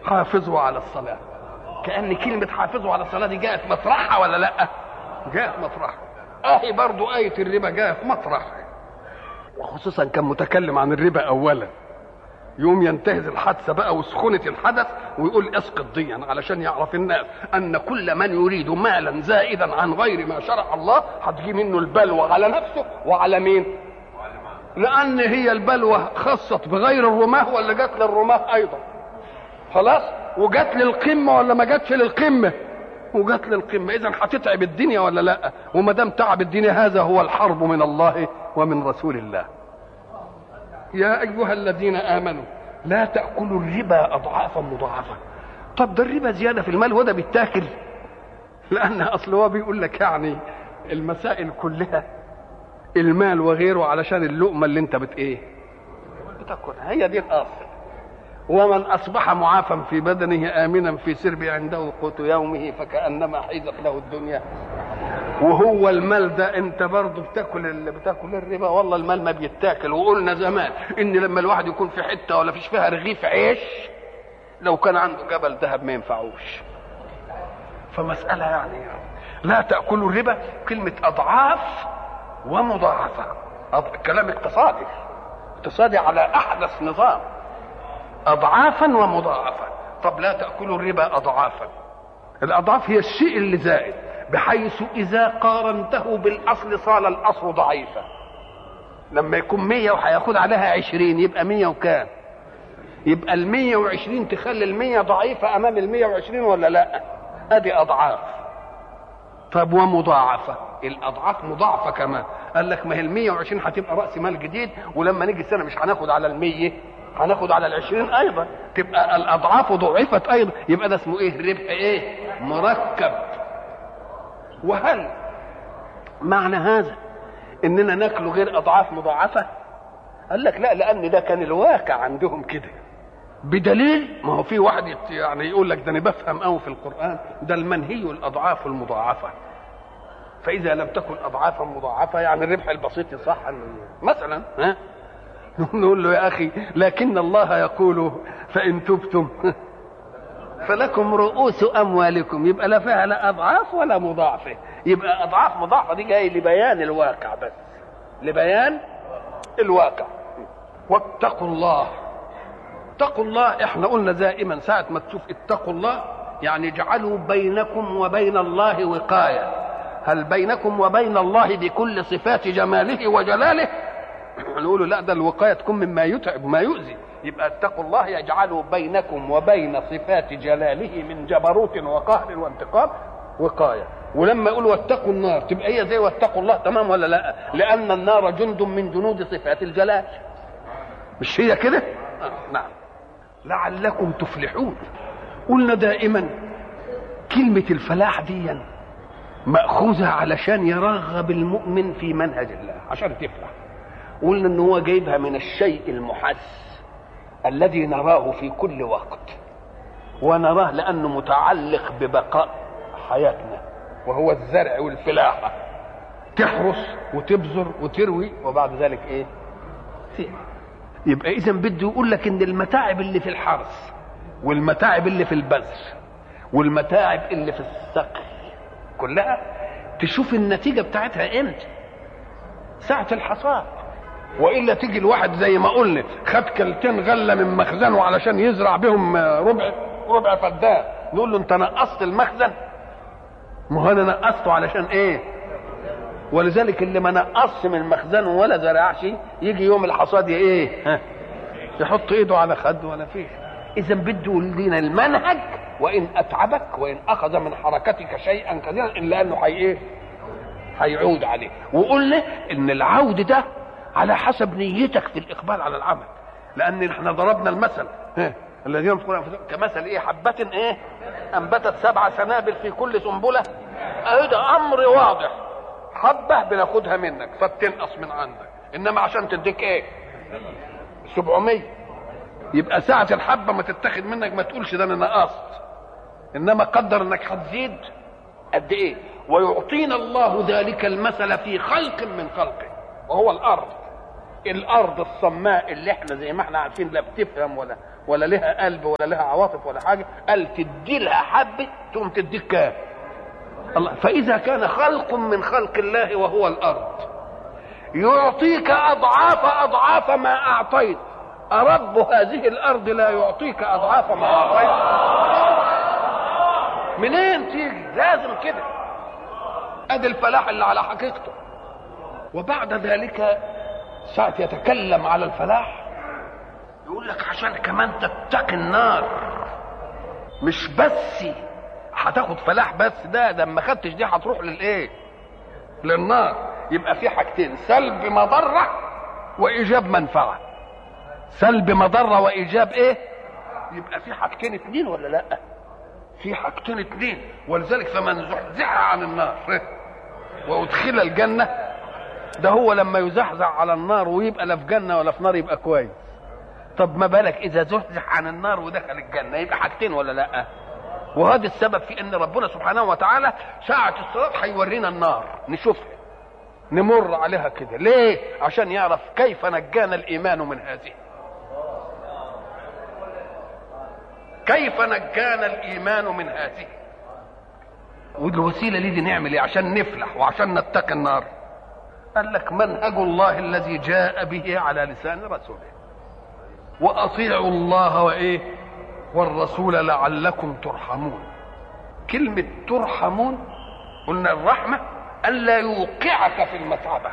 حافظوا على الصلاه كان كلمه حافظوا على الصلاه دي جاءت مطرحها ولا لا جاءت مطرحها اهي برضو ايه الربا جاءت مطرحها وخصوصا كان متكلم عن الربا اولا يوم ينتهز الحادثه بقى وسخونه الحدث ويقول اسقط ديا علشان يعرف الناس ان كل من يريد مالا زائدا عن غير ما شرع الله هتجي منه البلوى على نفسه وعلى مين؟ لان هي البلوى خصت بغير الرماه ولا جت للرماه ايضا خلاص وجت للقمه ولا ما جاتش للقمه وجت للقمه اذا هتتعب الدنيا ولا لا وما دام تعب الدنيا هذا هو الحرب من الله ومن رسول الله يا ايها الذين امنوا لا تاكلوا الربا اضعافا مضاعفه طب ده الربا زياده في المال وده بيتاكل لان اصل هو بيقول لك يعني المسائل كلها المال وغيره علشان اللقمه اللي انت بت ايه بتاكلها هي دي الاصل ومن اصبح معافا في بدنه امنا في سربه عنده قوت يومه فكانما حيزت له الدنيا وهو المال ده انت برضه بتاكل اللي بتاكل الربا والله المال ما بيتاكل وقلنا زمان ان لما الواحد يكون في حته ولا فيش فيها رغيف عيش لو كان عنده جبل ذهب ما ينفعوش فمساله يعني لا تاكلوا الربا كلمه اضعاف ومضاعفه أض... كلام اقتصادي اقتصادي على احدث نظام اضعافا ومضاعفه طب لا تاكلوا الربا اضعافا الاضعاف هي الشيء اللي زائد بحيث اذا قارنته بالاصل صار الاصل ضعيفا لما يكون مية وهياخد عليها عشرين يبقى مية وكام يبقى المية وعشرين تخلي المية ضعيفة أمام المية وعشرين ولا لا أدي أضعاف طب ومضاعفة الأضعاف مضاعفة كمان قال لك ما هي المية وعشرين هتبقى رأس مال جديد ولما نيجي السنة مش هناخد على المية هناخد على العشرين أيضا تبقى الأضعاف ضعفت أيضا يبقى ده اسمه إيه ربح إيه مركب وهل معنى هذا اننا ناكله غير اضعاف مضاعفه قال لك لا لان ده كان الواقع عندهم كده بدليل ما هو في واحد يعني يقول لك ده انا بفهم قوي في القران ده المنهي الاضعاف المضاعفه فاذا لم تكن اضعافا مضاعفه يعني الربح البسيط يصح مثلا ها نقول له يا اخي لكن الله يقول فان تبتم فلكم رؤوس اموالكم يبقى لا فيها لا اضعاف ولا مضاعفه يبقى اضعاف مضاعفه دي جاي لبيان الواقع بس لبيان الواقع واتقوا الله اتقوا الله احنا قلنا دائما ساعه ما تشوف اتقوا الله يعني اجعلوا بينكم وبين الله وقايه هل بينكم وبين الله بكل صفات جماله وجلاله نقول لا ده الوقايه تكون مما يتعب ما يؤذي يبقى اتقوا الله يجعل بينكم وبين صفات جلاله من جبروت وقهر وانتقام وقايه ولما يقول واتقوا النار تبقى هي زي واتقوا الله تمام ولا لا لان النار جند من جنود صفات الجلال مش هي كده آه نعم لعلكم تفلحون قلنا دائما كلمة الفلاح دي مأخوذة علشان يرغب المؤمن في منهج الله عشان تفلح قلنا ان هو جايبها من الشيء المحس الذي نراه في كل وقت ونراه لانه متعلق ببقاء حياتنا وهو الزرع والفلاحه تحرس وتبذر وتروي وبعد ذلك ايه تيه. يبقى اذا بده يقول لك ان المتاعب اللي في الحرث والمتاعب اللي في البذر والمتاعب اللي في السقي كلها تشوف النتيجه بتاعتها امتى ساعه الحصاد والا تيجي الواحد زي ما قلنا خد كلتين غله من مخزنه علشان يزرع بهم ربع ربع فدان نقول له انت نقصت المخزن ما هو انا نقصته علشان ايه ولذلك اللي ما نقصش من مخزنه ولا زرعش يجي يوم الحصاد ايه ها يحط ايده على خده ولا فيه اذا بده يقول لنا المنهج وان اتعبك وان اخذ من حركتك شيئا كثيرا الا انه حي ايه هيعود عليه وقلنا ان العود ده على حسب نيتك في الاقبال على العمل لان احنا ضربنا المثل الذين ينفقون كمثل ايه حبة ايه انبتت سبع سنابل في كل سنبلة اهو ده امر واضح حبة بناخدها منك فبتنقص من عندك انما عشان تديك ايه 700 يبقى ساعة الحبة ما تتاخد منك ما تقولش ده انا نقصت انما قدر انك هتزيد قد ايه ويعطينا الله ذلك المثل في خلق من خلقه وهو الارض الارض الصماء اللي احنا زي ما احنا عارفين لا بتفهم ولا ولا لها قلب ولا لها عواطف ولا حاجه قال تدي لها حبه تقوم تديك كام الله فاذا كان خلق من خلق الله وهو الارض يعطيك اضعاف اضعاف ما اعطيت ارب هذه الارض لا يعطيك اضعاف ما اعطيت منين تيجي لازم كده ادي الفلاح اللي على حقيقته وبعد ذلك ساعة يتكلم على الفلاح يقول لك عشان كمان تتقي النار مش بس هتاخد فلاح بس ده ده ما خدتش دي هتروح للايه للنار يبقى في حاجتين سلب مضرة وايجاب منفعة سلب مضرة وايجاب ايه يبقى في حاجتين اتنين ولا لا في حاجتين اتنين ولذلك فمن زحزح عن النار وادخل الجنه ده هو لما يزحزح على النار ويبقى لا في جنه ولا في نار يبقى كويس طب ما بالك اذا زحزح عن النار ودخل الجنه يبقى حاجتين ولا لا وهذا السبب في ان ربنا سبحانه وتعالى ساعه الصراط هيورينا النار نشوفها نمر عليها كده ليه عشان يعرف كيف نجانا الايمان من هذه كيف نجانا الايمان من هذه والوسيله دي, دي نعمل ايه عشان نفلح وعشان نتقي النار قال لك منهج الله الذي جاء به على لسان رسوله واطيعوا الله وايه والرسول لعلكم ترحمون كلمه ترحمون قلنا الرحمه الا يوقعك في المتعبه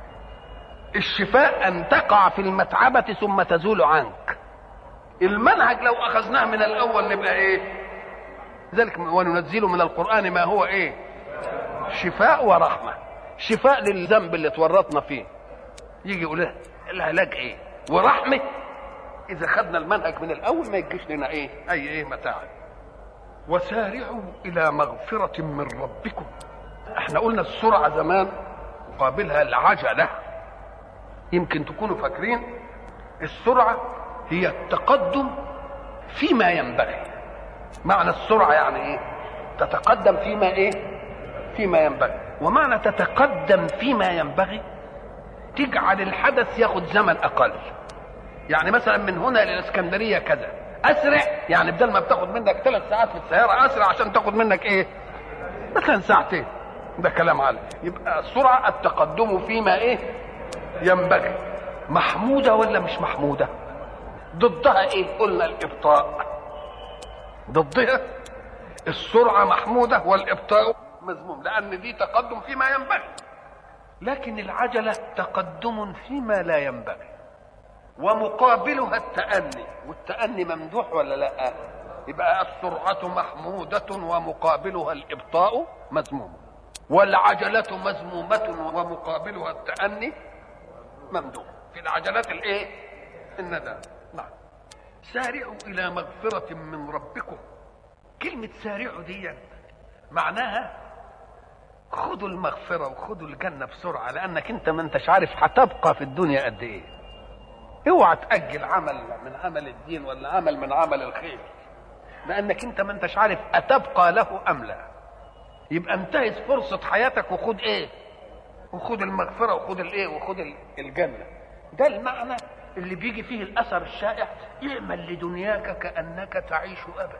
الشفاء ان تقع في المتعبه ثم تزول عنك المنهج لو اخذناه من الاول نبقى ايه ذلك وننزل من القران ما هو ايه شفاء ورحمه شفاء للذنب اللي تورطنا فيه يجي يقول العلاج ايه ورحمه اذا خدنا المنهج من الاول ما يجيش لنا ايه اي ايه متاعب وسارعوا الى مغفره من ربكم احنا قلنا السرعه زمان مقابلها العجله يمكن تكونوا فاكرين السرعه هي التقدم فيما ينبغي معنى السرعه يعني ايه تتقدم فيما ايه فيما ينبغي ومعنى تتقدم فيما ينبغي تجعل الحدث ياخد زمن اقل يعني مثلا من هنا للاسكندريه كذا اسرع يعني بدل ما بتاخد منك ثلاث ساعات في السياره اسرع عشان تاخد منك ايه مثلا ساعتين ده كلام عالي يبقى السرعه التقدم فيما ايه ينبغي محموده ولا مش محموده ضدها ايه قلنا الابطاء ضدها السرعه محموده والابطاء مذموم لان دي تقدم فيما ينبغي لكن العجله تقدم فيما لا ينبغي ومقابلها التأني والتأني ممدوح ولا لا يبقى السرعة محمودة ومقابلها الإبطاء مذموم والعجلة مذمومة ومقابلها التأني ممدوح في العجلات الايه الندى نعم سارعوا إلى مغفرة من ربكم كلمة سارعوا دي معناها خذوا المغفرة وخذوا الجنة بسرعة لأنك أنت ما أنتش عارف هتبقى في الدنيا قد إيه اوعى تأجل عمل من عمل الدين ولا عمل من عمل الخير لأنك أنت ما أنتش عارف أتبقى له أم لا يبقى انتهز فرصة حياتك وخد إيه وخد المغفرة وخد الإيه وخد الجنة ده المعنى اللي بيجي فيه الأثر الشائع اعمل لدنياك كأنك تعيش أبدا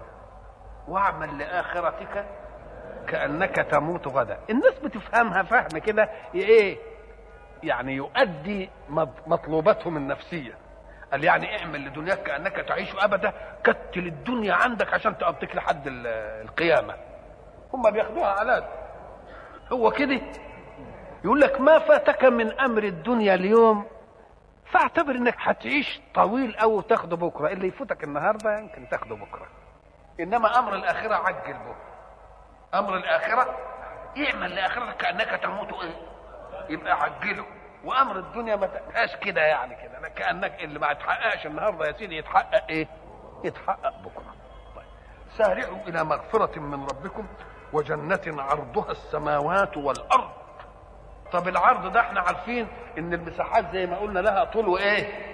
واعمل لآخرتك كأنك تموت غدا الناس بتفهمها فهم كده ايه يعني يؤدي مطلوباتهم النفسية قال يعني اعمل لدنياك كأنك تعيش أبدا كتل الدنيا عندك عشان تقضيك لحد القيامة هم بياخدوها على هو كده يقول لك ما فاتك من أمر الدنيا اليوم فاعتبر انك هتعيش طويل او تاخده بكره اللي يفوتك النهارده يمكن تاخده بكره انما امر الاخره عجل بكره امر الاخره اعمل لاخرتك كانك تموت ايه يبقى عجله وامر الدنيا ما تبقاش كده يعني كده كانك اللي ما يتحققش النهارده يا سيدي يتحقق ايه يتحقق بكره طيب سارعوا الى مغفره من ربكم وجنه عرضها السماوات والارض طب العرض ده احنا عارفين ان المساحات زي ما قلنا لها طول وايه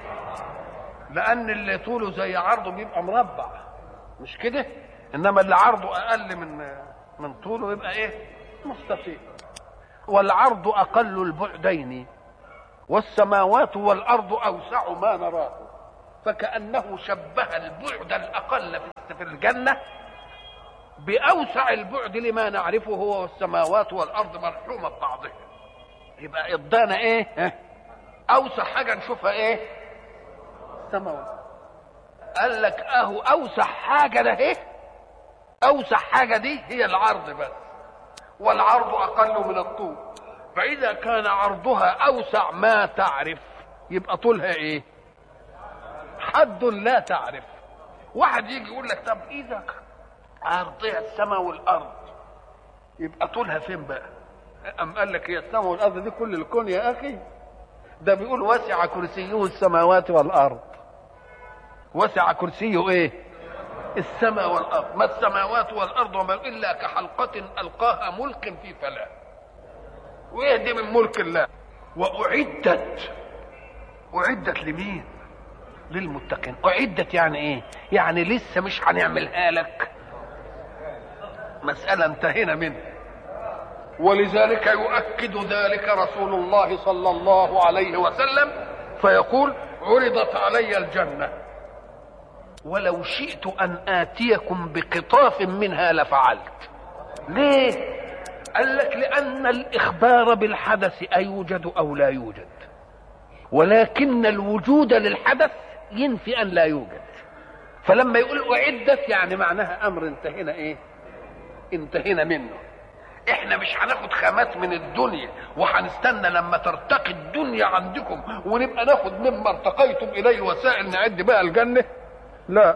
لان اللي طوله زي عرضه بيبقى مربع مش كده انما اللي عرضه اقل من من طوله يبقى ايه مستطيل والعرض اقل البعدين والسماوات والارض اوسع ما نراه فكانه شبه البعد الاقل في الجنه باوسع البعد لما نعرفه هو والسماوات والارض مرحومه ببعضها يبقى ادانا ايه اوسع حاجه نشوفها ايه السماوات قال لك اهو اوسع حاجه ده ايه اوسع حاجه دي هي العرض بس والعرض اقل من الطول فاذا كان عرضها اوسع ما تعرف يبقى طولها ايه حد لا تعرف واحد يجي يقول لك طب اذا عرضها السماء والارض يبقى طولها فين بقى ام قال لك هي السماء والارض دي كل الكون يا اخي ده بيقول وسع كرسيه السماوات والارض وسع كرسيه ايه السماء والارض ما السماوات والارض وما الا كحلقه القاها ملك في فلاه وايه دي من ملك الله واعدت اعدت لمين للمتقين اعدت يعني ايه يعني لسه مش هنعملها لك مساله انتهينا منها ولذلك يؤكد ذلك رسول الله صلى الله عليه وسلم فيقول عرضت علي الجنه ولو شئت ان اتيكم بقطاف منها لفعلت ليه قال لك لان الاخبار بالحدث ايوجد او لا يوجد ولكن الوجود للحدث ينفي ان لا يوجد فلما يقول اعدت يعني معناها امر انتهينا ايه انتهينا منه احنا مش هناخد خامات من الدنيا وهنستنى لما ترتقي الدنيا عندكم ونبقى ناخد مما ارتقيتم اليه وسائل نعد بقى الجنه لا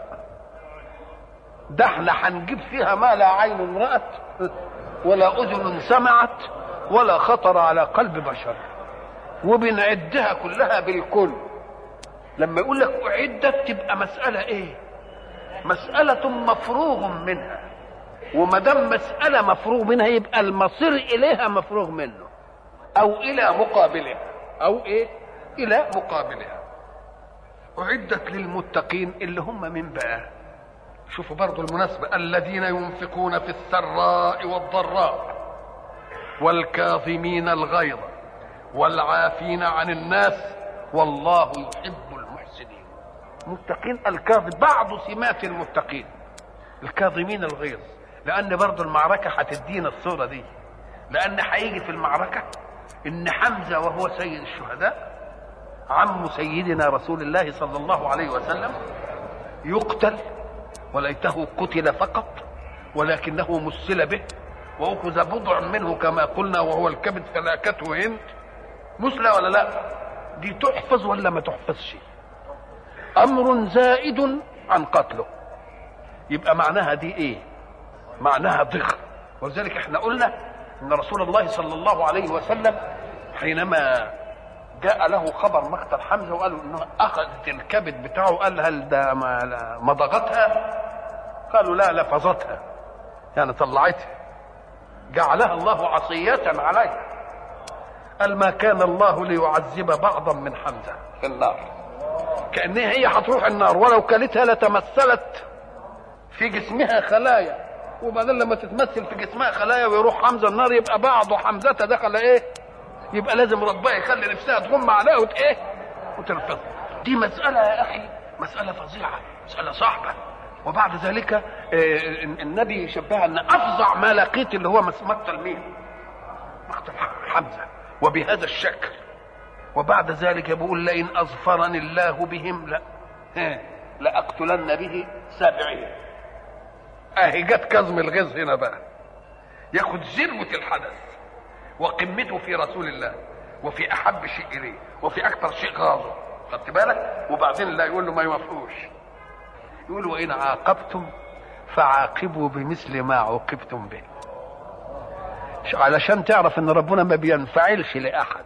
ده احنا هنجيب فيها ما لا عين رأت ولا أذن سمعت ولا خطر على قلب بشر وبنعدها كلها بالكل لما يقول لك أعدت تبقى مسألة إيه؟ مسألة مفروغ منها وما دام مسألة مفروغ منها يبقى المصير إليها مفروغ منه أو إلى مقابلها أو إيه؟ إلى مقابلها أعدت للمتقين اللي هم من بقى شوفوا برضو المناسبة الذين ينفقون في السراء والضراء والكاظمين الغيظ والعافين عن الناس والله يحب المحسنين متقين الكاظم بعض سمات المتقين الكاظمين الغيظ لأن برضو المعركة هتدينا الصورة دي لأن هيجي في المعركة إن حمزة وهو سيد الشهداء عم سيدنا رسول الله صلى الله عليه وسلم يقتل وليته قتل فقط ولكنه مسل به واخذ بضع منه كما قلنا وهو الكبد فلاكته هند مسلى ولا لا دي تحفظ ولا ما تحفظش امر زائد عن قتله يبقى معناها دي ايه معناها ضخم ولذلك احنا قلنا ان رسول الله صلى الله عليه وسلم حينما جاء له خبر مقتل حمزه وقالوا انه اخذت الكبد بتاعه قال هل ده ما مضغتها؟ قالوا لا لفظتها يعني طلعتها جعلها الله عصية عليه قال ما كان الله ليعذب بعضا من حمزه في النار كانها هي هتروح النار ولو كلتها لتمثلت في جسمها خلايا وبعدين لما تتمثل في جسمها خلايا ويروح حمزه النار يبقى بعض حمزه دخل ايه؟ يبقى لازم ربنا يخلي نفسها تغم عليها وت ايه وتنفض دي مسألة يا أخي مسألة فظيعة مسألة صعبة وبعد ذلك آه، النبي شبهها أن أفظع ما لقيت اللي هو مقتل مين؟ مقتل حمزة وبهذا الشكل وبعد ذلك بيقول لئن أظفرني الله بهم لا ها، لأقتلن به سبعين أهي جت كظم الغيظ هنا بقى ياخد ذروة الحدث وقمته في رسول الله وفي احب شيء اليه وفي اكثر شيء غاضه خدت بالك وبعدين لا يقول له ما يوافقوش يقول وان عاقبتم فعاقبوا بمثل ما عوقبتم به علشان تعرف ان ربنا ما بينفعلش لاحد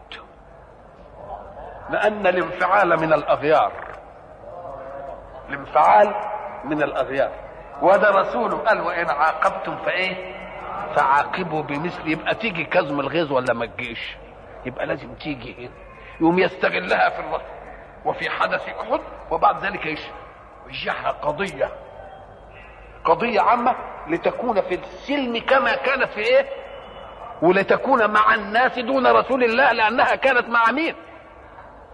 لان الانفعال من الاغيار الانفعال من الاغيار وده رسوله قال وان عاقبتم فايه فعاقبوا بمثل يبقى تيجي كظم الغيظ ولا ما تجيش يبقى لازم تيجي هنا يقوم يستغلها في الرسل وفي حدث احد وبعد ذلك يشجعها قضيه قضيه عامه لتكون في السلم كما كانت في ايه ولتكون مع الناس دون رسول الله لانها كانت مع مين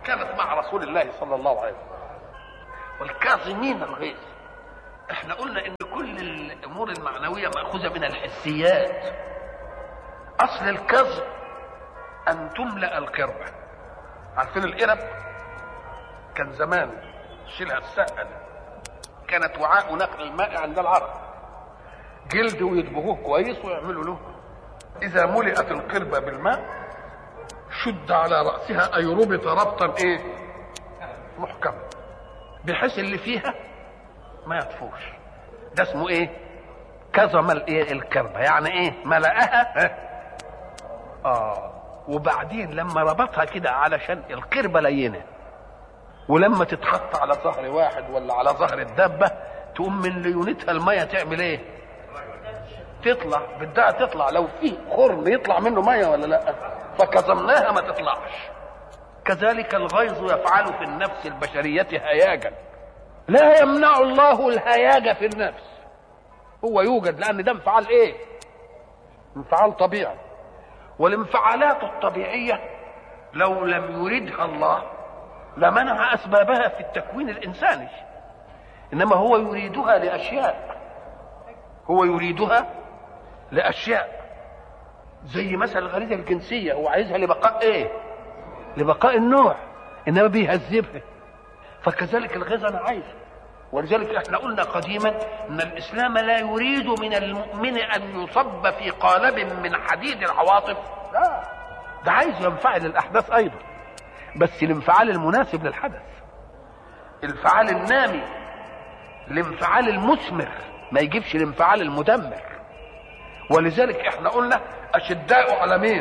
كانت مع رسول الله صلى الله عليه وسلم والكاظمين الغيظ احنا قلنا ان كل الامور المعنويه ماخوذه من الحسيات اصل الكظم ان تملا القربه عارفين القرب كان زمان شيلها السقه كانت وعاء نقل الماء عند العرب جلد ويدبغوه كويس ويعملوا له اذا ملئت القربه بالماء شد على راسها اي ربط ربطا ايه محكم بحيث اللي فيها ما يطفوش ده اسمه ايه كظم الايه الكربه يعني ايه ملأها اه وبعدين لما ربطها كده علشان القربه لينه ولما تتحط على ظهر واحد ولا على ظهر الدابه تقوم من ليونتها الميه تعمل ايه تطلع بدها تطلع لو في خرم يطلع منه ميه ولا لا فكظمناها ما تطلعش كذلك الغيظ يفعل في النفس البشريه هياجا لا يمنع الله الهياج في النفس هو يوجد لان ده انفعال ايه انفعال طبيعي والانفعالات الطبيعيه لو لم يردها الله لمنع اسبابها في التكوين الانساني انما هو يريدها لاشياء هو يريدها لاشياء زي مثلا الغريزه الجنسيه هو عايزها لبقاء ايه لبقاء النوع انما بيهذبها فكذلك الغيظ انا عايز ولذلك احنا قلنا قديما ان الاسلام لا يريد من المؤمن ان يصب في قالب من حديد العواطف لا ده عايز ينفعل الاحداث ايضا بس الانفعال المناسب للحدث الانفعال النامي الانفعال المثمر ما يجيبش الانفعال المدمر ولذلك احنا قلنا اشداء على مين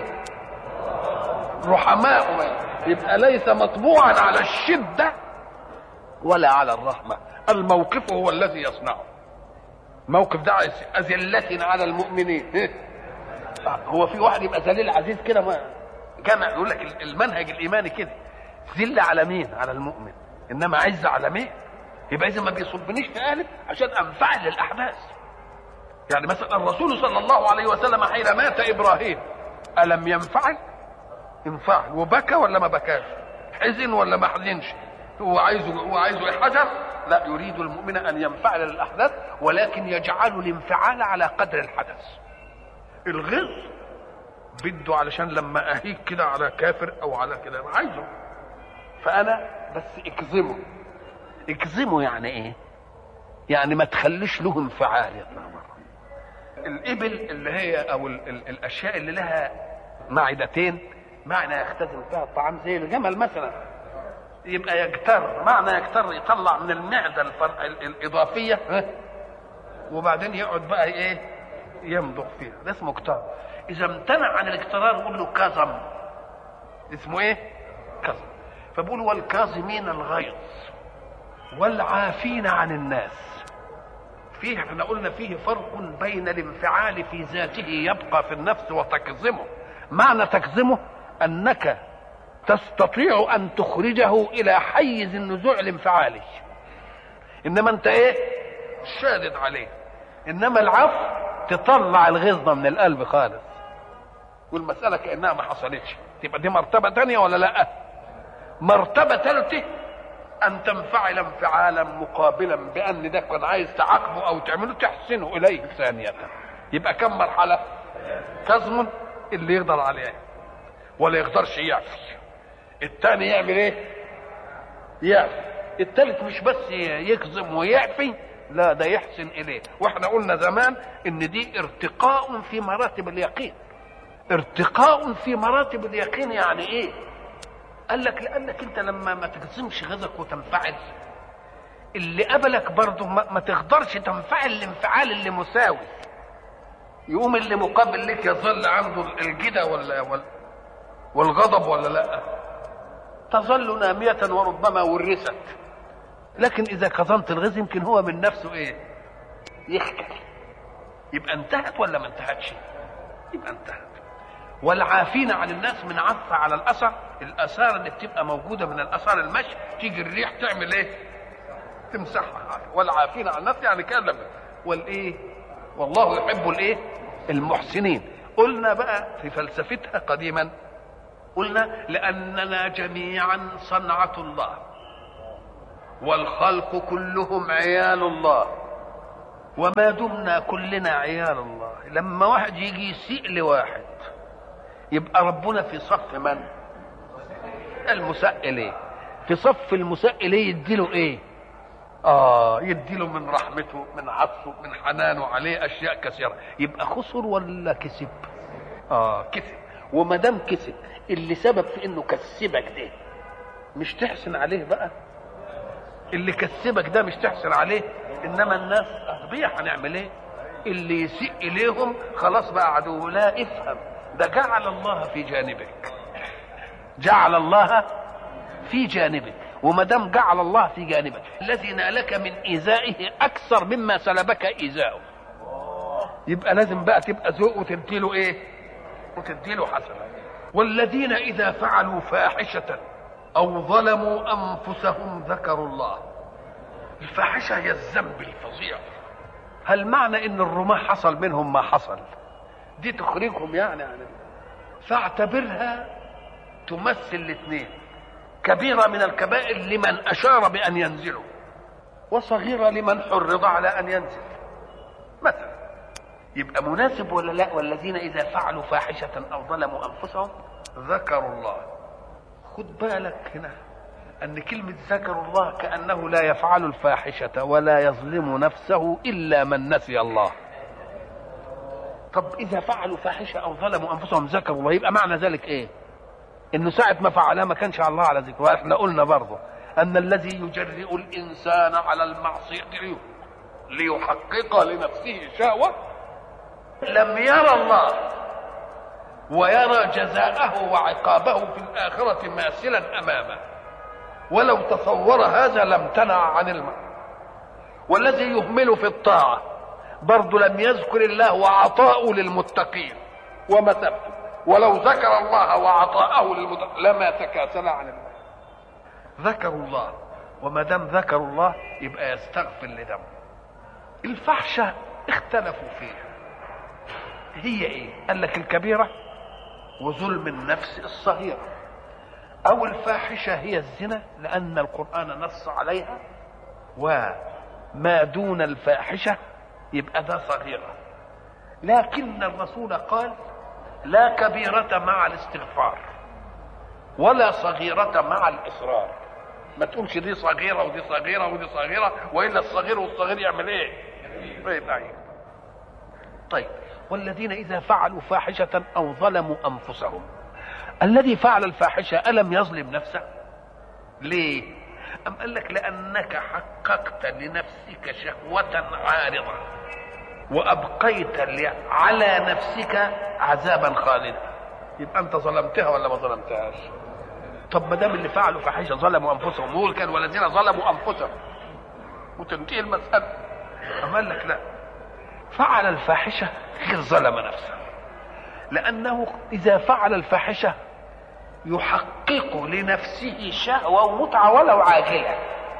رحماء يبقى ليس مطبوعا على الشده ولا على الرحمه الموقف هو الذي يصنعه موقف ده أذلة على المؤمنين هو في واحد يبقى ذليل عزيز كده ما جمع يقول لك المنهج الايماني كده ذل على مين على المؤمن انما عز على مين يبقى اذا ما بيصبنيش في قالب عشان انفعل للاحداث يعني مثلا الرسول صلى الله عليه وسلم حين مات ابراهيم الم ينفعل انفعل وبكى ولا ما بكاش حزن ولا ما حزنش هو عايزه هو عايزه يحجر لا يريد المؤمن ان ينفعل للاحداث ولكن يجعل الانفعال على قدر الحدث الغيظ بده علشان لما اهيج كده على كافر او على كده انا عايزه فانا بس اكظمه اكظمه يعني ايه يعني ما تخليش له انفعال يطلع بره الابل اللي هي او ال ال الاشياء اللي لها معدتين معنى يختزن فيها الطعام زي الجمل مثلا يبقى يجتر معنى يجتر يطلع من المعده الفر... الاضافيه وبعدين يقعد بقى ايه يمضغ فيها ده اسمه اجتار اذا امتنع عن الاجترار نقول له كظم اسمه ايه كظم فبقول والكاظمين الغيظ والعافين عن الناس فيه احنا قلنا فيه فرق بين الانفعال في ذاته يبقى في النفس وتكظمه معنى تكظمه انك تستطيع ان تخرجه الى حيز النزوع الانفعالي انما انت ايه شادد عليه انما العفو تطلع الغيظه من القلب خالص والمساله كانها ما حصلتش تبقى دي مرتبه تانية ولا لا مرتبه ثالثه ان تنفعل انفعالا مقابلا بان ده كان عايز تعاقبه او تعمله تحسنه اليه ثانيه يبقى كم مرحله كظم اللي يقدر عليه ولا يقدرش يعفي الثاني يعمل ايه يعفي الثالث مش بس يكظم ويعفي لا ده يحسن اليه واحنا قلنا زمان ان دي ارتقاء في مراتب اليقين ارتقاء في مراتب اليقين يعني ايه قال لك لانك انت لما ما تكظمش غيظك وتنفعل اللي قبلك برضه ما, ما تقدرش تنفعل الانفعال اللي مساوي يقوم اللي مقابل لك يظل عنده الجدة ولا ولا والغضب ولا لا تظل نامية وربما ورثت لكن إذا كظمت الغيظ يمكن هو من نفسه إيه يخجل يبقى انتهت ولا ما انتهتش يبقى انتهت والعافين عن الناس من عف على الأثر الآثار اللي بتبقى موجودة من الآثار المشي تيجي الريح تعمل إيه تمسحها والعافين عن الناس يعني كلمة والإيه والله يحب الإيه المحسنين قلنا بقى في فلسفتها قديما قلنا لاننا جميعا صنعه الله والخلق كلهم عيال الله وما دمنا كلنا عيال الله لما واحد يجي يسيء لواحد يبقى ربنا في صف من المساء اليه في صف المساء اليه يديله ايه اه يديله من رحمته من عطفه من حنانه عليه اشياء كثيره يبقى خسر ولا كسب اه كسب وما دام كسب اللي سبب في انه كسبك ده مش تحسن عليه بقى اللي كسبك ده مش تحسن عليه انما الناس اغبياء هنعمل ايه اللي يسيء اليهم خلاص بقى عدو لا افهم ده جعل الله في جانبك جعل الله في جانبك وما دام جعل الله في جانبك الذي نالك من ايذائه اكثر مما سلبك ايذاؤه يبقى لازم بقى تبقى ذوق وتديله ايه وتديله حسنه والذين اذا فعلوا فاحشه او ظلموا انفسهم ذكروا الله الفاحشه هي الذنب الفظيع هل معنى ان الرماة حصل منهم ما حصل دي تخرجهم يعني عن فاعتبرها تمثل الاثنين كبيرة من الكبائر لمن أشار بأن ينزلوا وصغيرة لمن حرض على أن ينزل مثلا يبقى مناسب ولا لا والذين إذا فعلوا فاحشة أو ظلموا أنفسهم ذكروا الله خد بالك هنا أن كلمة ذكروا الله كأنه لا يفعل الفاحشة ولا يظلم نفسه إلا من نسي الله طب إذا فعلوا فاحشة أو ظلموا أنفسهم ذكروا الله يبقى معنى ذلك إيه؟ إنه ساعة ما فعلها ما كانش الله على ذكره وإحنا قلنا برضه أن الذي يجرئ الإنسان على المعصية ليحقق لنفسه شهوة لم يرى الله ويرى جزاءه وعقابه في الآخرة ماثلا أمامه ولو تصور هذا لم تنع عن المعنى والذي يهمل في الطاعة برضه لم يذكر الله وعطاءه للمتقين ومثبته ولو ذكر الله وعطاءه للمتقين لما تكاسل عن الله ذكروا الله وما دام ذكروا الله يبقى يستغفر لدم الفحشة اختلفوا فيها هي ايه قال لك الكبيرة وظلم النفس الصغيرة او الفاحشة هي الزنا لان القرآن نص عليها وما دون الفاحشة يبقى ده صغيرة لكن الرسول قال لا كبيرة مع الاستغفار ولا صغيرة مع الإصرار ما تقولش دي صغيرة ودي صغيرة ودي صغيرة وإلا الصغير والصغير يعمل إيه؟ يبقى إيه؟ طيب والذين إذا فعلوا فاحشة أو ظلموا أنفسهم الذي فعل الفاحشة ألم يظلم نفسه؟ ليه؟ أم قال لك لأنك حققت لنفسك شهوة عارضة وأبقيت على نفسك عذابا خالدا يبقى أنت ظلمتها ولا ما ظلمتهاش؟ طب ما دام اللي فعلوا فاحشة ظلموا أنفسهم هو كان والذين ظلموا أنفسهم وتنتهي المسألة أم قال لك لا فعل الفاحشة غير ظلم نفسه لأنه إذا فعل الفاحشة يحقق لنفسه شهوة ومتعة ولو عاجلة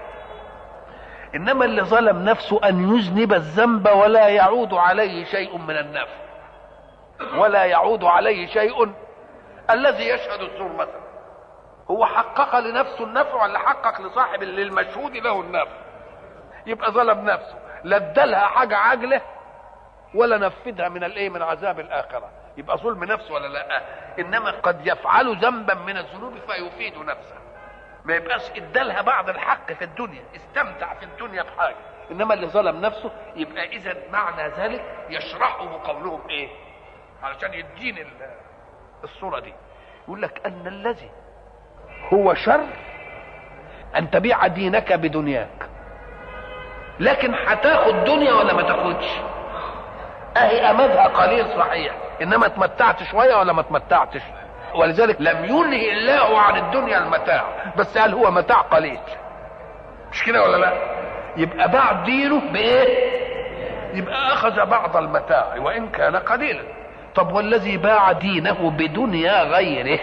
إنما اللي ظلم نفسه أن يذنب الذنب ولا يعود عليه شيء من النفع ولا يعود عليه شيء الذي يشهد الزور مثلا هو حقق لنفسه النفع ولا حقق لصاحب للمشهود له النفع يبقى ظلم نفسه لا ادالها حاجة عاجلة ولا نفذها من الايه من عذاب الاخره يبقى ظلم نفسه ولا لا انما قد يفعل ذنبا من الذنوب فيفيد نفسه ما يبقاش ادالها بعض الحق في الدنيا استمتع في الدنيا بحاجه انما اللي ظلم نفسه يبقى اذا معنى ذلك يشرحه قولهم ايه علشان يديني الصوره دي يقول لك ان الذي هو شر ان تبيع دينك بدنياك لكن هتاخد دنيا ولا ما تاخدش اهي امدها قليل صحيح انما اتمتعت شويه ولا ما اتمتعتش ولذلك لم ينهي الله عن الدنيا المتاع بس قال هو متاع قليل مش كده ولا لا يبقى باع دينه بايه يبقى اخذ بعض المتاع وان كان قليلا طب والذي باع دينه بدنيا غيره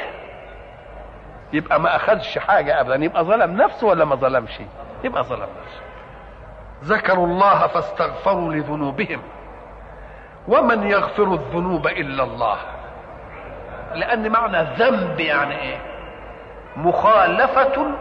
يبقى ما اخذش حاجه ابدا يبقى ظلم نفسه ولا ما ظلمش يبقى ظلم نفسه ذكروا الله فاستغفروا لذنوبهم ومن يغفر الذنوب الا الله لان معنى ذنب يعني ايه مخالفه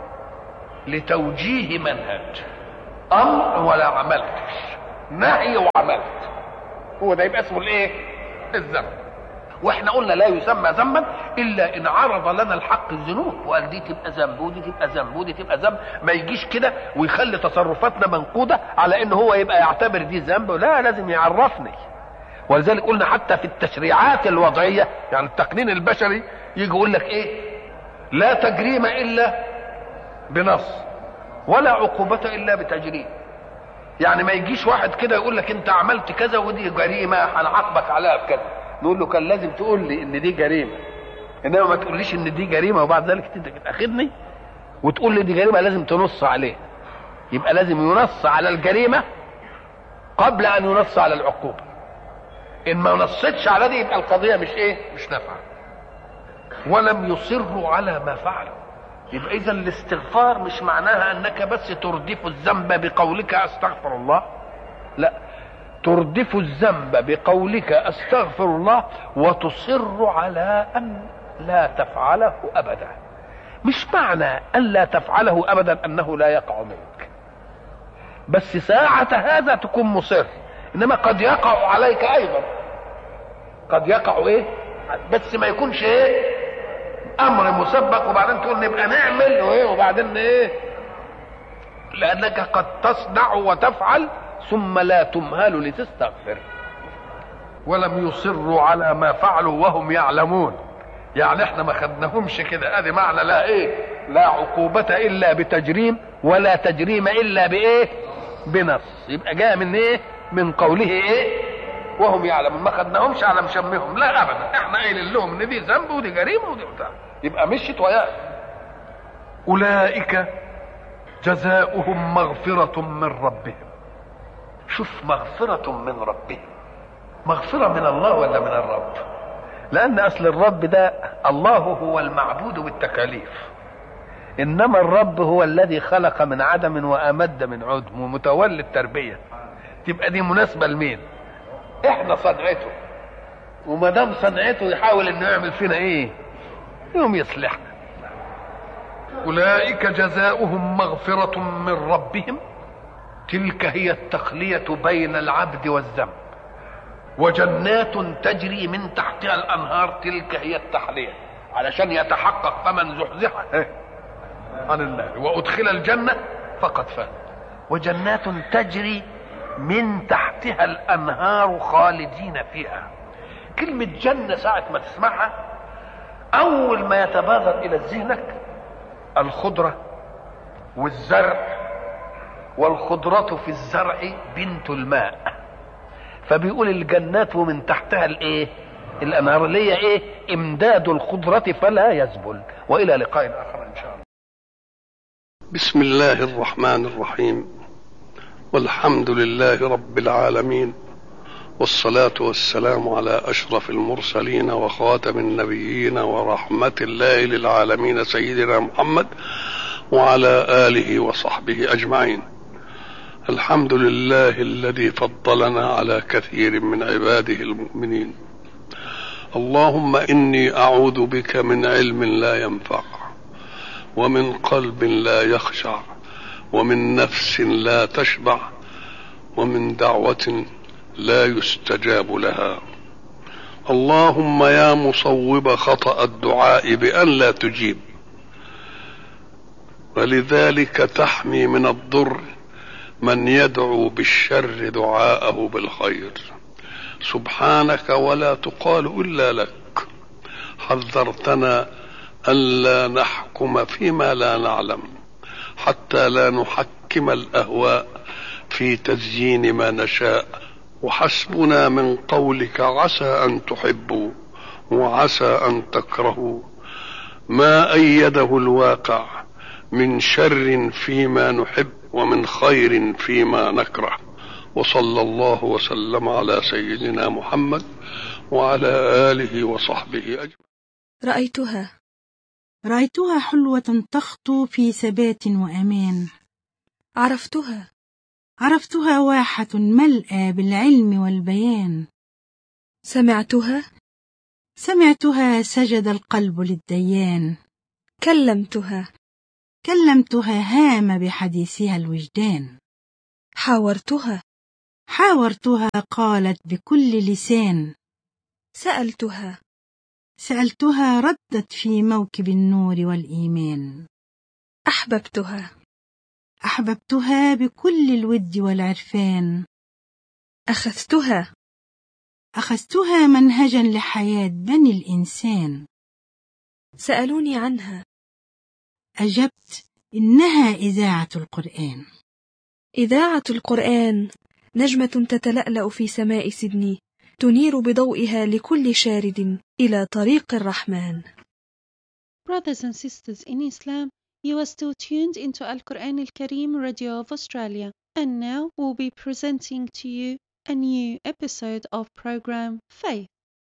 لتوجيه منهج امر ولا عملتش نهي وعملت هو ده يبقى اسمه الايه الذنب واحنا قلنا لا يسمى ذنبا الا ان عرض لنا الحق الذنوب وقال دي تبقى ذنب ودي تبقى ذنب ودي تبقى ذنب ما يجيش كده ويخلي تصرفاتنا منقوده على ان هو يبقى يعتبر دي ذنب لا لازم يعرفني ولذلك قلنا حتى في التشريعات الوضعيه يعني التقنين البشري يجي يقول لك ايه لا تجريم الا بنص ولا عقوبة الا بتجريم يعني ما يجيش واحد كده يقول لك انت عملت كذا ودي جريمه هنعاقبك عليها بكذا نقول له كان لازم تقول لي ان دي جريمه انما ما تقوليش ان دي جريمه وبعد ذلك انت تاخدني وتقول لي دي جريمه لازم تنص عليه يبقى لازم ينص على الجريمه قبل ان ينص على العقوبه ان ما نصتش على دي يبقى القضيه مش ايه مش نافعه ولم يصروا على ما فعلوا يبقى اذا الاستغفار مش معناها انك بس تردف الذنب بقولك استغفر الله لا تردف الذنب بقولك استغفر الله وتصر على ان لا تفعله ابدا مش معنى ان لا تفعله ابدا انه لا يقع منك بس ساعة هذا تكون مصر انما قد يقع عليك ايضا قد يقع ايه بس ما يكونش ايه امر مسبق وبعدين تقول نبقى نعمل وايه وبعدين ايه لانك قد تصنع وتفعل ثم لا تمهل لتستغفر ولم يصروا على ما فعلوا وهم يعلمون يعني احنا ما خدناهمش كده ادي معنى لا ايه لا عقوبة الا بتجريم ولا تجريم الا بايه بنص يبقى جاء من ايه من قوله ايه وهم يعلمون ما خدناهمش على مشمهم لا ابدا احنا قايلين لهم ان دي ذنب ودي جريمه ودي بتاع يبقى مشيت وياه اولئك جزاؤهم مغفرة من ربهم شوف مغفرة من ربهم مغفرة من الله ولا من الرب لأن أصل الرب ده الله هو المعبود بالتكاليف إنما الرب هو الذي خلق من عدم وأمد من عدم ومتولي التربية تبقى دي مناسبة لمين احنا صنعته وما دام صنعته يحاول انه يعمل فينا ايه يوم يصلحنا اولئك جزاؤهم مغفرة من ربهم تلك هي التخلية بين العبد والذنب وجنات تجري من تحتها الانهار تلك هي التحلية علشان يتحقق فمن زحزح عن النار وادخل الجنة فقد فاز وجنات تجري من تحتها الانهار خالدين فيها كلمة جنة ساعة ما تسمعها أول ما يتبادر إلى ذهنك الخضرة والزرع والخضرة في الزرع بنت الماء فبيقول الجنات ومن تحتها الايه الانهار اللي هي ايه امداد الخضرة فلا يذبل والى لقاء اخر ان شاء الله بسم الله الرحمن الرحيم والحمد لله رب العالمين والصلاة والسلام على أشرف المرسلين وخاتم النبيين ورحمة الله للعالمين سيدنا محمد وعلى آله وصحبه أجمعين الحمد لله الذي فضلنا على كثير من عباده المؤمنين اللهم إني أعوذ بك من علم لا ينفع ومن قلب لا يخشع ومن نفس لا تشبع ومن دعوة لا يستجاب لها اللهم يا مصوب خطأ الدعاء بأن لا تجيب ولذلك تحمي من الضر من يدعو بالشر دعاءه بالخير سبحانك ولا تقال إلا لك حذرتنا ألا نحكم فيما لا نعلم حتى لا نحكم الأهواء في تزيين ما نشاء وحسبنا من قولك عسى ان تحبوا وعسى ان تكرهوا ما ايده الواقع من شر فيما نحب ومن خير فيما نكره وصلى الله وسلم على سيدنا محمد وعلى اله وصحبه اجمعين رأيتها رأيتها حلوة تخطو في ثبات وأمان عرفتها عرفتها واحة ملأى بالعلم والبيان سمعتها سمعتها سجد القلب للديان كلمتها كلمتها هام بحديثها الوجدان حاورتها حاورتها قالت بكل لسان سألتها سألتها ردت في موكب النور والإيمان أحببتها أحببتها بكل الود والعرفان أخذتها أخذتها منهجا لحياة بني الإنسان سألوني عنها أجبت إنها إذاعة القرآن إذاعة القرآن نجمة تتلألأ في سماء سيدني تنير بضوئها لكل شارد إلى طريق الرحمن Brothers and sisters in Islam, you are still tuned into Al Quran Al Kareem Radio of Australia, and now we'll be presenting to you a new episode of program Faith.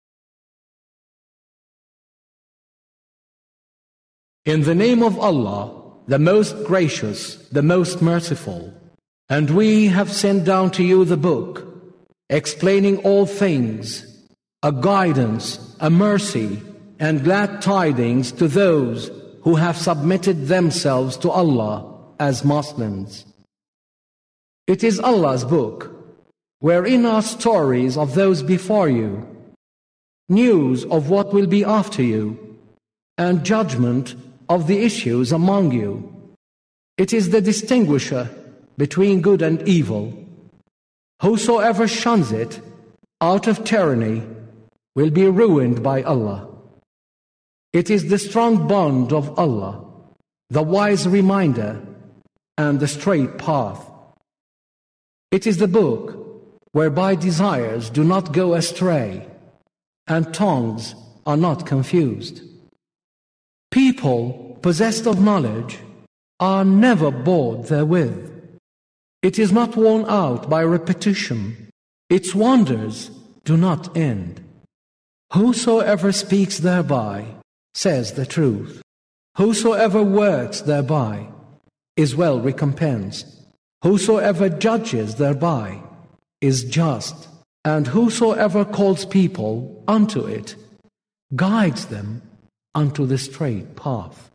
In the name of Allah, the most gracious, the most merciful. And we have sent down to you the book, explaining all things, a guidance, a mercy, and glad tidings to those who have submitted themselves to Allah as Muslims. It is Allah's book, wherein are stories of those before you, news of what will be after you, and judgment of the issues among you. It is the distinguisher between good and evil. Whosoever shuns it out of tyranny will be ruined by Allah. It is the strong bond of Allah, the wise reminder, and the straight path. It is the book whereby desires do not go astray, and tongues are not confused. People possessed of knowledge are never bored therewith. It is not worn out by repetition. Its wonders do not end. Whosoever speaks thereby says the truth. Whosoever works thereby is well recompensed. Whosoever judges thereby is just. And whosoever calls people unto it guides them unto the straight path.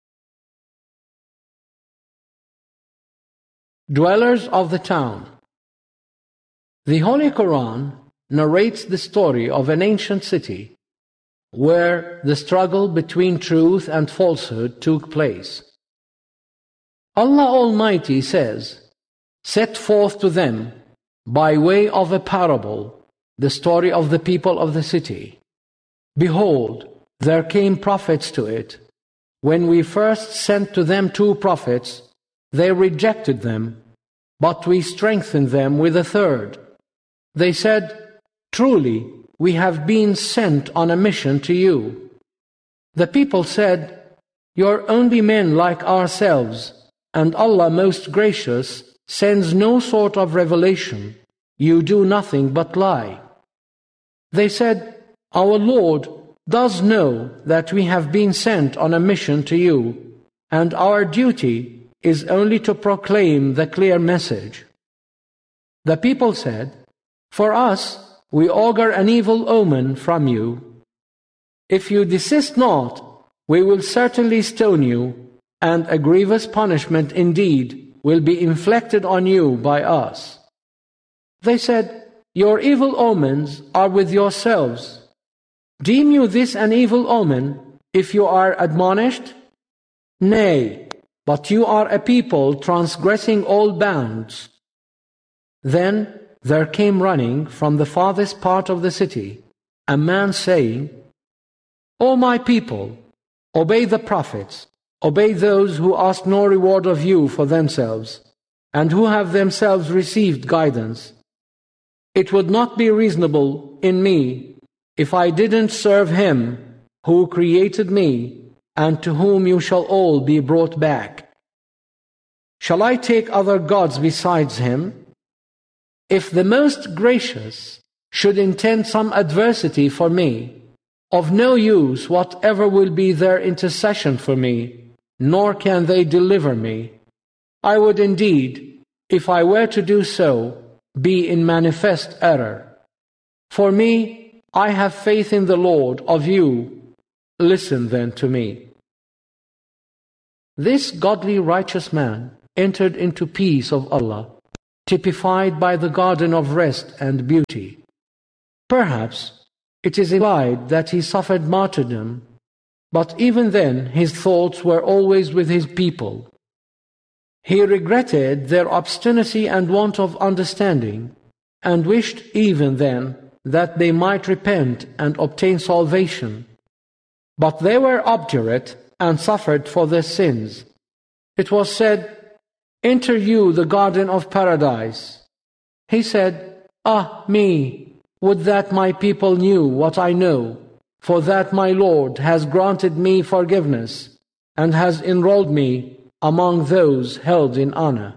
Dwellers of the town. The Holy Quran narrates the story of an ancient city where the struggle between truth and falsehood took place. Allah Almighty says, Set forth to them, by way of a parable, the story of the people of the city. Behold, there came prophets to it. When we first sent to them two prophets, they rejected them, but we strengthened them with a third. They said, Truly, we have been sent on a mission to you. The people said, You're only men like ourselves, and Allah most gracious sends no sort of revelation. You do nothing but lie. They said, Our Lord does know that we have been sent on a mission to you, and our duty is only to proclaim the clear message. The people said, For us, we augur an evil omen from you. If you desist not, we will certainly stone you, and a grievous punishment indeed will be inflicted on you by us. They said, Your evil omens are with yourselves. Deem you this an evil omen if you are admonished? Nay, but you are a people transgressing all bounds. Then there came running from the farthest part of the city a man saying, O my people, obey the prophets, obey those who ask no reward of you for themselves, and who have themselves received guidance. It would not be reasonable in me if I didn't serve him who created me and to whom you shall all be brought back. Shall I take other gods besides him? If the most gracious should intend some adversity for me, of no use whatever will be their intercession for me, nor can they deliver me. I would indeed, if I were to do so, be in manifest error. For me, I have faith in the Lord of you. Listen then to me. This godly righteous man entered into peace of Allah, typified by the garden of rest and beauty. Perhaps it is implied that he suffered martyrdom, but even then his thoughts were always with his people. He regretted their obstinacy and want of understanding, and wished even then that they might repent and obtain salvation. But they were obdurate and suffered for their sins. It was said, Enter you the garden of paradise. He said, Ah, me, would that my people knew what I know, for that my Lord has granted me forgiveness and has enrolled me among those held in honor.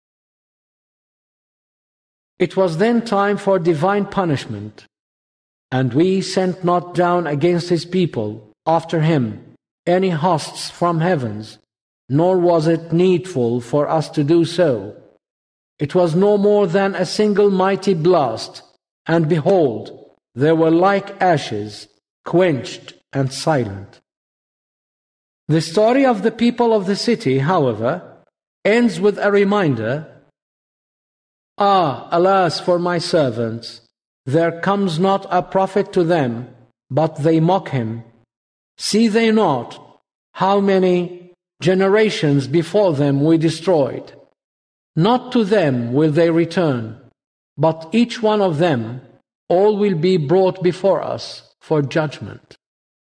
It was then time for divine punishment, and we sent not down against his people after him any hosts from heavens, nor was it needful for us to do so. It was no more than a single mighty blast, and behold, they were like ashes, quenched and silent. The story of the people of the city, however, ends with a reminder Ah, alas for my servants! There comes not a prophet to them, but they mock him. See they not how many generations before them we destroyed? Not to them will they return, but each one of them, all will be brought before us for judgment.